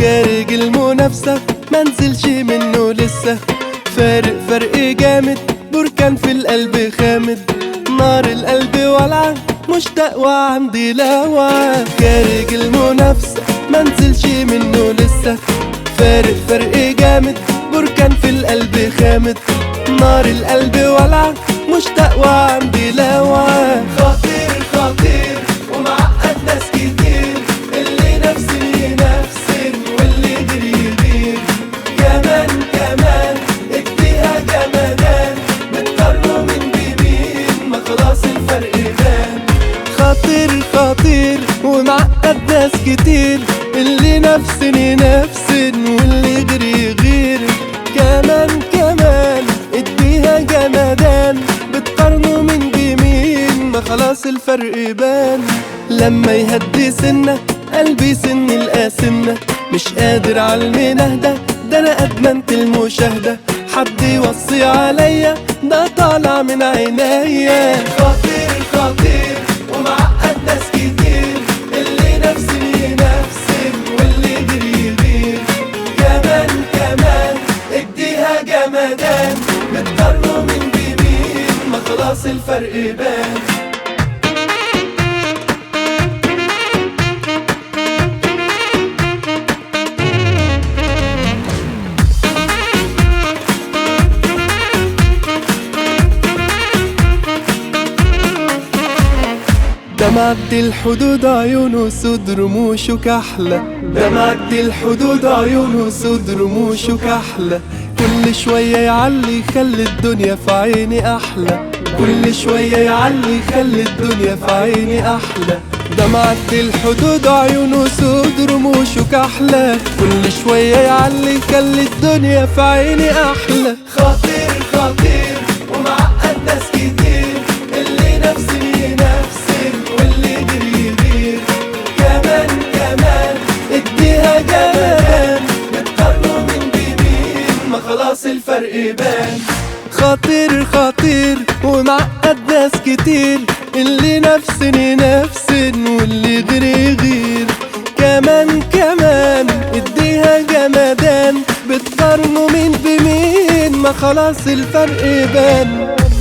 خارج المنافسة منزلش منه لسه فارق فرق جامد بركان في القلب خامد نار القلب ولعة مشتاق وعندي لوعة خارج المنافسة منزلش منه لسه فارق فرق جامد بركان في القلب خامد نار القلب ولعة مشتاق وعندي لوعة خطير خطير ومعقد ناس كتير اللي نفسي نفسي واللي غيري غير كمان كمان اديها جمدان بتقارنوا من بمين ما خلاص الفرق بان خطير خطير ومعقد ناس كتير اللي نفسني نفسن واللي غيري غير كمان كمان اديها جمدان بتقارنوا من بمين ما خلاص الفرق بان لما يهدي سنة قلبي سن القاسمة مش قادر على المنهدة ده انا ادمنت المشاهدة حد يوصي عليا ده طالع من عينيا خطير خطير ومعقد ناس كتير اللي نفسي نفسي واللي غيري غير كمان كمان اديها جمدان بتقارنوا من بمين ما خلاص الفرق بان ده معدي الحدود عيونه سود رموشه كحلة ده معدي الحدود عيونه سود رموشه كحلة كل شوية يعلي يخلي الدنيا في عيني أحلى كل شوية يعلي يخلي الدنيا في عيني أحلى ده معدي الحدود عيونه سود رموشه كحلة كل شوية يعلي يخلي الدنيا في عيني أحلى خطير خطير ومعقد ناس كتير اللي نفسي نفسي واللي غيري غير كمان كمان اديها جمال بتقارنوا من بمين ما خلاص الفرق بان خطير خطير ومعقد ناس كتير اللي نفسني نفسن واللي غيري غير كمان كمان اديها جمدان بتقارنوا مين بمين ما خلاص الفرق بان